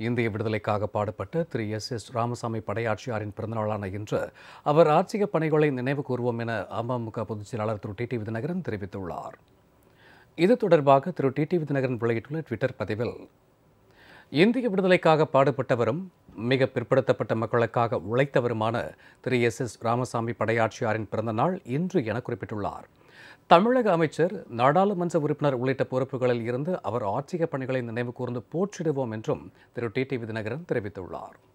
இந்திய விடுதலைக்காக பாடுபட்ட திரு எஸ் எஸ் ராமசாமி படையாட்சியாரின் பிறந்தநாளான இன்று அவர் ஆட்சிய பணிகளை நினைவு கூறுவோம் என அமமுக பொதுச் செயலாளர் திரு டி டி விதிநகரன் தெரிவித்துள்ளார் இது தொடர்பாக திரு டி டி விதிநகரன் வெளியிட்டுள்ள ட்விட்டர் பதிவில் இந்திய விடுதலைக்காக பாடுபட்டவரும் மிக பிற்படுத்தப்பட்ட மக்களுக்காக உழைத்தவருமான திரு எஸ் எஸ் ராமசாமி படையாட்சியாரின் பிறந்த நாள் இன்று என குறிப்பிட்டுள்ளார் தமிழக அமைச்சர் நாடாளுமன்ற உறுப்பினர் உள்ளிட்ட பொறுப்புகளில் இருந்து அவர் ஆட்சிய பணிகளை நினைவு கூர்ந்து போற்றிடுவோம் என்றும் திரு டி டி விதிநகரன் தெரிவித்துள்ளார்